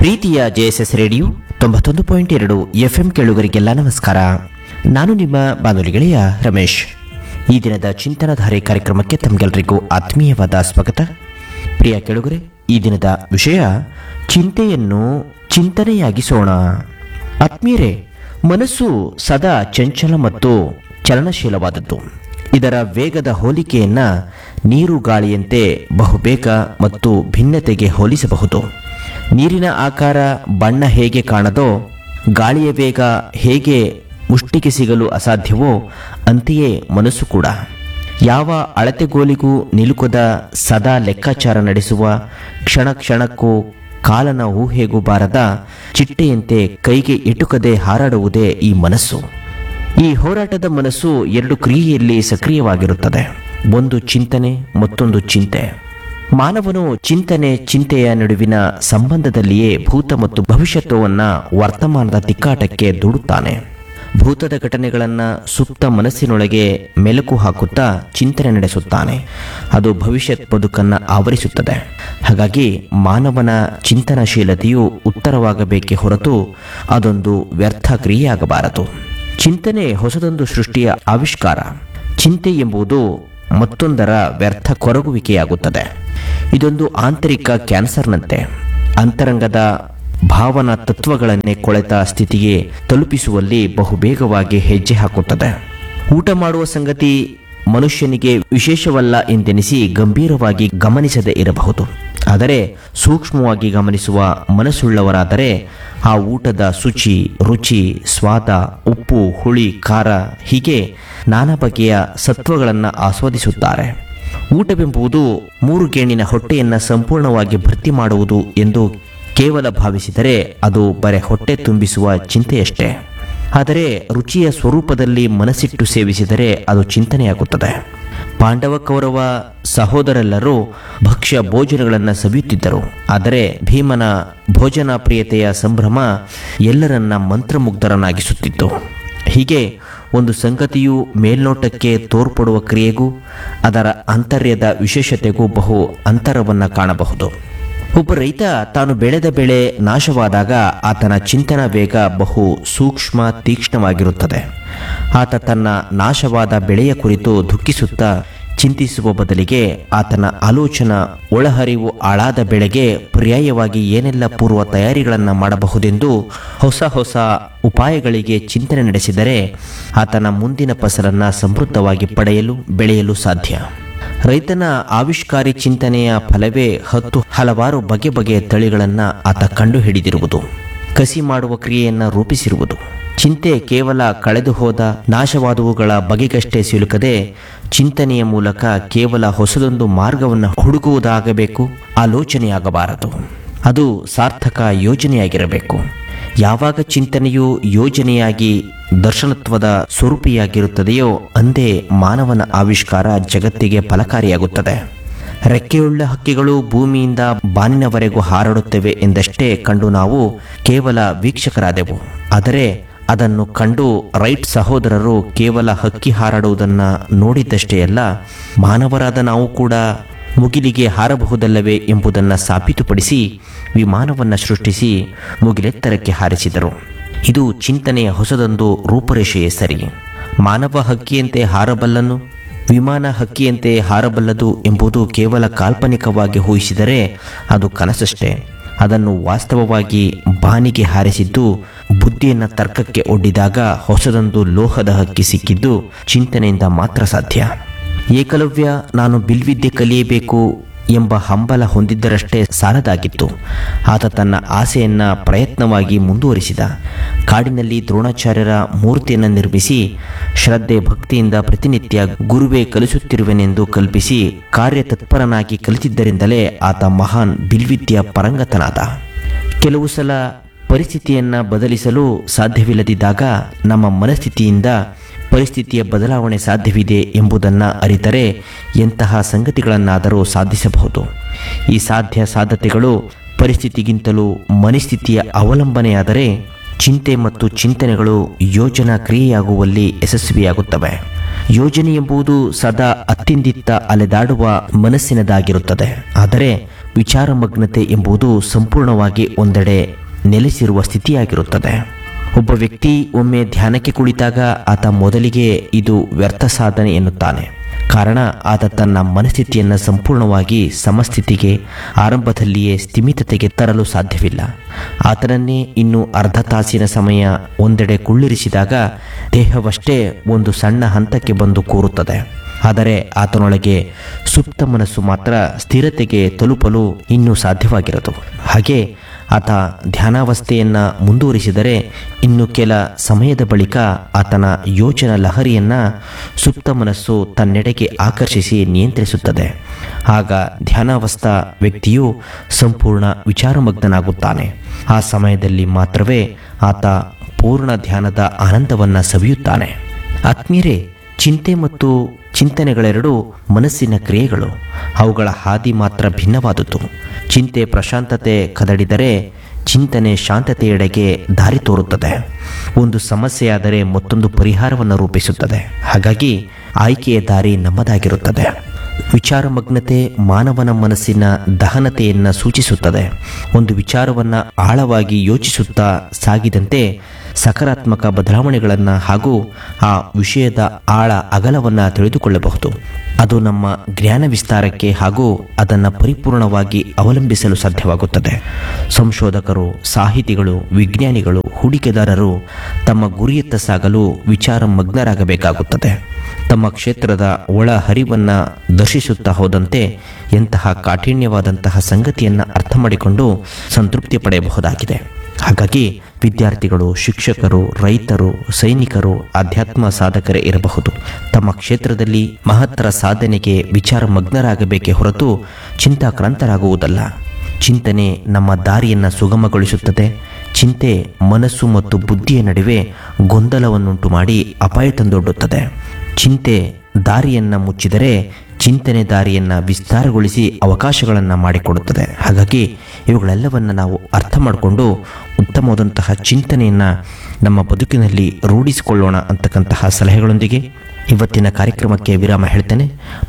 ಪ್ರೀತಿಯ JSS radio ತೊಂಬತ್ತೊಂದು point ಎರಡು ಎಫ್ಎಂ ಕೇಳುಗರಿಗೆಲ್ಲ ನಮಸ್ಕಾರ ನಾನು ನಿಮ್ಮ ಬಾನುಲಿ ಗೆಳೆಯ ರಮೇಶ್ ಈ ದಿನದ ಚಿಂತನಧಾರೆ ಕಾರ್ಯಕ್ರಮಕ್ಕೆ ತಮಗೆಲ್ಲರಿಗೂ ಆತ್ಮೀಯವಾದ ಸ್ವಾಗತ ಪ್ರಿಯ ಕೇಳುಗರೆ ಈ ದಿನದ ವಿಷಯ ಚಿಂತೆಯನ್ನು ಚಿಂತನೆಯಾಗಿಸೋಣ ಆತ್ಮೀಯರೇ ಮನಸ್ಸು ಸದಾ ಚಂಚಲ ಮತ್ತು ಚಲನಶೀಲವಾದದ್ದು ಇದರ ವೇಗದ ಹೋಲಿಕೆಯನ್ನ ನೀರು ಗಾಳಿಯಂತೆ ಬಹುಬೇಗ ಮತ್ತು ಭಿನ್ನತೆಗೆ ಹೋಲಿಸಬಹುದು ನೀರಿನ ಆಕಾರ ಬಣ್ಣ ಹೇಗೆ ಕಾಣದೋ ಗಾಳಿಯ ವೇಗ ಹೇಗೆ ಮುಷ್ಟಿಗೆ ಸಿಗಲು ಅಸಾಧ್ಯವೋ ಅಂತೆಯೇ ಮನಸ್ಸು ಕೂಡ ಯಾವ ಅಳತೆಗೋಲಿಗೂ ನಿಲುಕದ ಸದಾ ಲೆಕ್ಕಾಚಾರ ನಡೆಸುವ ಕ್ಷಣ ಕ್ಷಣಕ್ಕೂ ಕಾಲನ ಊಹೆಗೂ ಬಾರದ ಚಿಟ್ಟೆಯಂತೆ ಕೈಗೆ ಇಟುಕದೆ ಹಾರಾಡುವುದೇ ಈ ಮನಸ್ಸು ಈ ಹೋರಾಟದ ಮನಸ್ಸು ಎರಡು ಕ್ರಿಯೆಯಲ್ಲಿ ಸಕ್ರಿಯವಾಗಿರುತ್ತದೆ ಒಂದು ಚಿಂತನೆ ಮತ್ತೊಂದು ಚಿಂತೆ ಮಾನವನು ಚಿಂತನೆ ಚಿಂತೆಯ ನಡುವಿನ ಸಂಬಂಧದಲ್ಲಿಯೇ ಭೂತ ಮತ್ತು ಭವಿಷ್ಯತ್ವವನ್ನ ವರ್ತಮಾನದ ತಿಕ್ಕಾಟಕ್ಕೆ ದೂಡುತ್ತಾನೆ ಭೂತದ ಘಟನೆಗಳನ್ನು ಸುಪ್ತ ಮನಸ್ಸಿನೊಳಗೆ ಮೆಲುಕು ಹಾಕುತ್ತಾ ಚಿಂತನೆ ನಡೆಸುತ್ತಾನೆ ಅದು ಭವಿಷ್ಯತ್ ಬದುಕನ್ನು ಆವರಿಸುತ್ತದೆ ಹಾಗಾಗಿ ಮಾನವನ ಚಿಂತನಶೀಲತೆಯು ಉತ್ತರವಾಗಬೇಕೇ ಹೊರತು ಅದೊಂದು ವ್ಯರ್ಥ ಕ್ರಿಯೆಯಾಗಬಾರದು ಚಿಂತನೆ ಹೊಸದೊಂದು ಸೃಷ್ಟಿಯ ಆವಿಷ್ಕಾರ ಚಿಂತೆ ಎಂಬುದು ಮತ್ತೊಂದರ ವ್ಯರ್ಥ ಕೊರಗುವಿಕೆಯಾಗುತ್ತದೆ ಇದೊಂದು ಆಂತರಿಕ ಕ್ಯಾನ್ಸರ್ನಂತೆ ಅಂತರಂಗದ ಭಾವನಾ ತತ್ವಗಳನ್ನೇ ಕೊಳೆತ ಸ್ಥಿತಿಗೆ ತಲುಪಿಸುವಲ್ಲಿ ಬಹುಬೇಗವಾಗಿ ಹೆಜ್ಜೆ ಹಾಕುತ್ತದೆ ಊಟ ಮಾಡುವ ಸಂಗತಿ ಮನುಷ್ಯನಿಗೆ ವಿಶೇಷವಲ್ಲ ಎಂದೆನಿಸಿ ಗಂಭೀರವಾಗಿ ಗಮನಿಸದೇ ಇರಬಹುದು ಆದರೆ ಸೂಕ್ಷ್ಮವಾಗಿ ಗಮನಿಸುವ ಮನಸ್ಸುಳ್ಳವರಾದರೆ ಆ ಊಟದ ಶುಚಿ ರುಚಿ ಸ್ವಾದ ಉಪ್ಪು ಹುಳಿ ಖಾರ ಹೀಗೆ ನಾನಾ ಬಗೆಯ ಸತ್ವಗಳನ್ನು ಆಸ್ವಾದಿಸುತ್ತಾರೆ ಊಟವೆಂಬುದು ಮೂರು ಗೇಣಿನ ಹೊಟ್ಟೆಯನ್ನು ಸಂಪೂರ್ಣವಾಗಿ ಭರ್ತಿ ಮಾಡುವುದು ಎಂದು ಕೇವಲ ಭಾವಿಸಿದರೆ ಅದು ಬರೆ ಹೊಟ್ಟೆ ತುಂಬಿಸುವ ಚಿಂತೆಯಷ್ಟೇ ಆದರೆ ರುಚಿಯ ಸ್ವರೂಪದಲ್ಲಿ ಮನಸ್ಸಿಟ್ಟು ಸೇವಿಸಿದರೆ ಅದು ಚಿಂತನೆಯಾಗುತ್ತದೆ ಪಾಂಡವ ಕೌರವ ಸಹೋದರೆಲ್ಲರೂ ಭಕ್ಷ್ಯ ಭೋಜನಗಳನ್ನು ಸವಿಯುತ್ತಿದ್ದರು ಆದರೆ ಭೀಮನ ಭೋಜನ ಪ್ರಿಯತೆಯ ಸಂಭ್ರಮ ಎಲ್ಲರನ್ನ ಮಂತ್ರಮುಗ್ಧರನ್ನಾಗಿಸುತ್ತಿತ್ತು ಹೀಗೆ ಒಂದು ಸಂಗತಿಯು ಮೇಲ್ನೋಟಕ್ಕೆ ತೋರ್ಪಡುವ ಕ್ರಿಯೆಗೂ ಅದರ ಆಂತರ್ಯದ ವಿಶೇಷತೆಗೂ ಬಹು ಅಂತರವನ್ನು ಕಾಣಬಹುದು ಒಬ್ಬ ರೈತ ತಾನು ಬೆಳೆದ ಬೆಳೆ ನಾಶವಾದಾಗ ಆತನ ಚಿಂತನ ವೇಗ ಬಹು ಸೂಕ್ಷ್ಮ ತೀಕ್ಷ್ಣವಾಗಿರುತ್ತದೆ ಆತ ತನ್ನ ನಾಶವಾದ ಬೆಳೆಯ ಕುರಿತು ದುಃಖಿಸುತ್ತಾ ಚಿಂತಿಸುವ ಬದಲಿಗೆ ಆತನ ಆಲೋಚನಾ ಒಳಹರಿವು ಆಳಾದ ಬೆಳೆಗೆ ಪರ್ಯಾಯವಾಗಿ ಏನೆಲ್ಲ ಪೂರ್ವ ತಯಾರಿಗಳನ್ನು ಮಾಡಬಹುದೆಂದು ಹೊಸ ಹೊಸ ಉಪಾಯಗಳಿಗೆ ಚಿಂತನೆ ನಡೆಸಿದರೆ ಆತನ ಮುಂದಿನ ಫಸಲನ್ನು ಸಮೃದ್ಧವಾಗಿ ಪಡೆಯಲು ಬೆಳೆಯಲು ಸಾಧ್ಯ ರೈತನ ಆವಿಷ್ಕಾರಿ ಚಿಂತನೆಯ ಫಲವೇ ಹತ್ತು ಹಲವಾರು ಬಗೆ ಬಗೆಯ ತಳಿಗಳನ್ನು ಆತ ಕಂಡು ಹಿಡಿದಿರುವುದು ಕಸಿ ಮಾಡುವ ಕ್ರಿಯೆಯನ್ನು ರೂಪಿಸಿರುವುದು ಚಿಂತೆ ಕೇವಲ ಕಳೆದು ಹೋದ ನಾಶವಾದವುಗಳ ಬಗೆಗಷ್ಟೇ ಸಿಲುಕದೆ ಚಿಂತನೆಯ ಮೂಲಕ ಕೇವಲ ಹೊಸದೊಂದು ಮಾರ್ಗವನ್ನು ಹುಡುಕುವುದಾಗಬೇಕು ಆಲೋಚನೆಯಾಗಬಾರದು ಅದು ಸಾರ್ಥಕ ಯೋಜನೆಯಾಗಿರಬೇಕು ಯಾವಾಗ ಚಿಂತನೆಯು ಯೋಜನೆಯಾಗಿ ದರ್ಶನತ್ವದ ಸ್ವರೂಪಿಯಾಗಿರುತ್ತದೆಯೋ ಅಂದೇ ಮಾನವನ ಆವಿಷ್ಕಾರ ಜಗತ್ತಿಗೆ ಫಲಕಾರಿಯಾಗುತ್ತದೆ ರೆಕ್ಕೆಯುಳ್ಳ ಹಕ್ಕಿಗಳು ಭೂಮಿಯಿಂದ ಬಾನಿನವರೆಗೂ ಹಾರಾಡುತ್ತವೆ ಎಂದಷ್ಟೇ ಕಂಡು ನಾವು ಕೇವಲ ವೀಕ್ಷಕರಾದೆವು ಆದರೆ ಅದನ್ನು ಕಂಡು ರೈಟ್ ಸಹೋದರರು ಕೇವಲ ಹಕ್ಕಿ ಹಾರಾಡುವುದನ್ನು ನೋಡಿದ್ದಷ್ಟೇ ಅಲ್ಲ ಮಾನವರಾದ ನಾವು ಕೂಡ ಮುಗಿಲಿಗೆ ಹಾರಬಹುದಲ್ಲವೇ ಎಂಬುದನ್ನು ಸಾಬೀತುಪಡಿಸಿ ವಿಮಾನವನ್ನು ಸೃಷ್ಟಿಸಿ ಮುಗಿಲೆತ್ತರಕ್ಕೆ ಹಾರಿಸಿದರು ಇದು ಚಿಂತನೆಯ ಹೊಸದೊಂದು ರೂಪರೇಷೆಯೇ ಸರಿ ಮಾನವ ಹಕ್ಕಿಯಂತೆ ಹಾರಬಲ್ಲನು ವಿಮಾನ ಹಕ್ಕಿಯಂತೆ ಹಾರಬಲ್ಲದು ಎಂಬುದು ಕೇವಲ ಕಾಲ್ಪನಿಕವಾಗಿ ಊಹಿಸಿದರೆ ಅದು ಕನಸಷ್ಟೇ ಅದನ್ನು ವಾಸ್ತವವಾಗಿ ಬಾನಿಗೆ ಹಾರಿಸಿದ್ದು ಬುದ್ಧಿಯನ್ನು ತರ್ಕಕ್ಕೆ ಒಡ್ಡಿದಾಗ ಹೊಸದೊಂದು ಲೋಹದ ಹಕ್ಕಿ ಸಿಕ್ಕಿದ್ದು ಚಿಂತನೆಯಿಂದ ಮಾತ್ರ ಸಾಧ್ಯ ಏಕಲವ್ಯ ನಾನು ಬಿಲ್ವಿದ್ಯೆ ಕಲಿಯಬೇಕು ಎಂಬ ಹಂಬಲ ಹೊಂದಿದ್ದರಷ್ಟೇ ಸಾಲದಾಗಿತ್ತು ಆತ ತನ್ನ ಆಸೆಯನ್ನ ಪ್ರಯತ್ನವಾಗಿ ಮುಂದುವರಿಸಿದ ಕಾಡಿನಲ್ಲಿ ದ್ರೋಣಾಚಾರ್ಯರ ಮೂರ್ತಿಯನ್ನು ನಿರ್ಮಿಸಿ ಶ್ರದ್ಧೆ ಭಕ್ತಿಯಿಂದ ಪ್ರತಿನಿತ್ಯ ಗುರುವೇ ಕಲಿಸುತ್ತಿರುವೆನೆಂದು ಕಲ್ಪಿಸಿ ಕಾರ್ಯತತ್ಪರನಾಗಿ ಕಲಿತಿದ್ದರಿಂದಲೇ ಆತ ಮಹಾನ್ ಬಿಲ್ವಿದ್ಯ ಪರಂಗತನಾದ ಕೆಲವು ಸಲ ಪರಿಸ್ಥಿತಿಯನ್ನು ಬದಲಿಸಲು ಸಾಧ್ಯವಿಲ್ಲದಿದ್ದಾಗ ನಮ್ಮ ಮನಸ್ಥಿತಿಯಿಂದ ಪರಿಸ್ಥಿತಿಯ ಬದಲಾವಣೆ ಸಾಧ್ಯವಿದೆ ಎಂಬುದನ್ನು ಅರಿತರೆ ಎಂತಹ ಸಂಗತಿಗಳನ್ನಾದರೂ ಸಾಧಿಸಬಹುದು ಈ ಸಾಧ್ಯ ಸಾಧ್ಯತೆಗಳು ಪರಿಸ್ಥಿತಿಗಿಂತಲೂ ಮನಸ್ಥಿತಿಯ ಅವಲಂಬನೆಯಾದರೆ ಚಿಂತೆ ಮತ್ತು ಚಿಂತನೆಗಳು ಯೋಜನಾ ಕ್ರಿಯೆಯಾಗುವಲ್ಲಿ ಯಶಸ್ವಿಯಾಗುತ್ತವೆ ಯೋಜನೆ ಎಂಬುದು ಸದಾ ಅತ್ತಿಂದಿತ್ತ ಅಲೆದಾಡುವ ಮನಸ್ಸಿನದಾಗಿರುತ್ತದೆ ಆದರೆ ವಿಚಾರಮಗ್ನತೆ ಎಂಬುದು ಸಂಪೂರ್ಣವಾಗಿ ಒಂದೆಡೆ ನೆಲೆಸಿರುವ ಸ್ಥಿತಿಯಾಗಿರುತ್ತದೆ ಒಬ್ಬ ವ್ಯಕ್ತಿ ಒಮ್ಮೆ ಧ್ಯಾನಕ್ಕೆ ಕುಳಿತಾಗ ಆತ ಮೊದಲಿಗೆ ಇದು ವ್ಯರ್ಥ ಸಾಧನೆ ಎನ್ನುತ್ತಾನೆ ಕಾರಣ ಆತ ತನ್ನ ಮನಸ್ಥಿತಿಯನ್ನು ಸಂಪೂರ್ಣವಾಗಿ ಸಮಸ್ಥಿತಿಗೆ ಆರಂಭದಲ್ಲಿಯೇ ಸ್ಥಿಮಿತತೆಗೆ ತರಲು ಸಾಧ್ಯವಿಲ್ಲ ಆತನನ್ನೇ ಇನ್ನು ಅರ್ಧ ತಾಸಿನ ಸಮಯ ಒಂದೆಡೆ ಕುಳ್ಳಿರಿಸಿದಾಗ ದೇಹವಷ್ಟೇ ಒಂದು ಸಣ್ಣ ಹಂತಕ್ಕೆ ಬಂದು ಕೂರುತ್ತದೆ ಆದರೆ ಆತನೊಳಗೆ ಸುಪ್ತ ಮನಸ್ಸು ಮಾತ್ರ ಸ್ಥಿರತೆಗೆ ತಲುಪಲು ಇನ್ನೂ ಸಾಧ್ಯವಾಗಿರದು ಹಾಗೆ ಆತ ಧ್ಯಾನಾವಸ್ಥೆಯನ್ನು ಮುಂದುವರಿಸಿದರೆ ಇನ್ನು ಕೆಲ ಸಮಯದ ಬಳಿಕ ಆತನ ಯೋಚನಾ ಲಹರಿಯನ್ನು ಸುಪ್ತ ಮನಸ್ಸು ತನ್ನೆಡೆಗೆ ಆಕರ್ಷಿಸಿ ನಿಯಂತ್ರಿಸುತ್ತದೆ ಆಗ ಧ್ಯಾನಾವಸ್ಥಾ ವ್ಯಕ್ತಿಯು ಸಂಪೂರ್ಣ ವಿಚಾರಮಗ್ನನಾಗುತ್ತಾನೆ ಆ ಸಮಯದಲ್ಲಿ ಮಾತ್ರವೇ ಆತ ಪೂರ್ಣ ಧ್ಯಾನದ ಆನಂದವನ್ನು ಸವಿಯುತ್ತಾನೆ ಆತ್ಮೀಯರೇ ಚಿಂತೆ ಮತ್ತು ಚಿಂತನೆಗಳೆರಡೂ ಮನಸ್ಸಿನ ಕ್ರಿಯೆಗಳು ಅವುಗಳ ಹಾದಿ ಮಾತ್ರ ಭಿನ್ನವಾದುದು ಚಿಂತೆ ಪ್ರಶಾಂತತೆ ಕದಡಿದರೆ ಚಿಂತನೆ ಶಾಂತತೆಯೆಡೆಗೆ ದಾರಿ ತೋರುತ್ತದೆ ಒಂದು ಸಮಸ್ಯೆಯಾದರೆ ಮತ್ತೊಂದು ಪರಿಹಾರವನ್ನು ರೂಪಿಸುತ್ತದೆ ಹಾಗಾಗಿ ಆಯ್ಕೆಯ ದಾರಿ ನಮ್ಮದಾಗಿರುತ್ತದೆ ವಿಚಾರಮಗ್ನತೆ ಮಾನವನ ಮನಸ್ಸಿನ ದಹನತೆಯನ್ನು ಸೂಚಿಸುತ್ತದೆ ಒಂದು ವಿಚಾರವನ್ನು ಆಳವಾಗಿ ಯೋಚಿಸುತ್ತಾ ಸಾಗಿದಂತೆ ಸಕಾರಾತ್ಮಕ ಬದಲಾವಣೆಗಳನ್ನು ಹಾಗೂ ಆ ವಿಷಯದ ಆಳ ಅಗಲವನ್ನು ತಿಳಿದುಕೊಳ್ಳಬಹುದು ಅದು ನಮ್ಮ ಜ್ಞಾನ ವಿಸ್ತಾರಕ್ಕೆ ಹಾಗೂ ಅದನ್ನು ಪರಿಪೂರ್ಣವಾಗಿ ಅವಲಂಬಿಸಲು ಸಾಧ್ಯವಾಗುತ್ತದೆ ಸಂಶೋಧಕರು ಸಾಹಿತಿಗಳು ವಿಜ್ಞಾನಿಗಳು ಹೂಡಿಕೆದಾರರು ತಮ್ಮ ಗುರಿಯತ್ತ ಸಾಗಲು ವಿಚಾರ ಮಗ್ನರಾಗಬೇಕಾಗುತ್ತದೆ ತಮ್ಮ ಕ್ಷೇತ್ರದ ಒಳ ಹರಿವನ್ನು ದರ್ಶಿಸುತ್ತಾ ಹೋದಂತೆ ಎಂತಹ ಕಾಠಿಣ್ಯವಾದಂತಹ ಸಂಗತಿಯನ್ನು ಅರ್ಥ ಮಾಡಿಕೊಂಡು ಸಂತೃಪ್ತಿ ಪಡೆಯಬಹುದಾಗಿದೆ ಹಾಗಾಗಿ ವಿದ್ಯಾರ್ಥಿಗಳು ಶಿಕ್ಷಕರು ರೈತರು ಸೈನಿಕರು ಆಧ್ಯಾತ್ಮ ಸಾಧಕರೇ ಇರಬಹುದು ತಮ್ಮ ಕ್ಷೇತ್ರದಲ್ಲಿ ಮಹತ್ತರ ಸಾಧನೆಗೆ ವಿಚಾರ ಮಗ್ನರಾಗಬೇಕೇ ಹೊರತು ಚಿಂತಾಕ್ರಾಂತರಾಗುವುದಲ್ಲ ಚಿಂತನೆ ನಮ್ಮ ದಾರಿಯನ್ನು ಸುಗಮಗೊಳಿಸುತ್ತದೆ ಚಿಂತೆ ಮನಸ್ಸು ಮತ್ತು ಬುದ್ಧಿಯ ನಡುವೆ ಗೊಂದಲವನ್ನುಂಟು ಮಾಡಿ ಅಪಾಯ ತಂದೊಡ್ಡುತ್ತದೆ ಚಿಂತೆ ದಾರಿಯನ್ನು ಮುಚ್ಚಿದರೆ ಚಿಂತನೆ ದಾರಿಯನ್ನು ವಿಸ್ತಾರಗೊಳಿಸಿ ಅವಕಾಶಗಳನ್ನು ಮಾಡಿಕೊಡುತ್ತದೆ ಹಾಗಾಗಿ ಇವುಗಳೆಲ್ಲವನ್ನು ನಾವು ಅರ್ಥ ಮಾಡಿಕೊಂಡು ಉತ್ತಮವಾದಂತಹ ಚಿಂತನೆಯನ್ನು ನಮ್ಮ ಬದುಕಿನಲ್ಲಿ ರೂಢಿಸಿಕೊಳ್ಳೋಣ ಅಂತಕ್ಕಂತಹ ಸಲಹೆಗಳೊಂದಿಗೆ ಇವತ್ತಿನ ಕಾರ್ಯಕ್ರಮಕ್ಕೆ ವಿರಾಮ ಹೇಳ್ತೇನೆ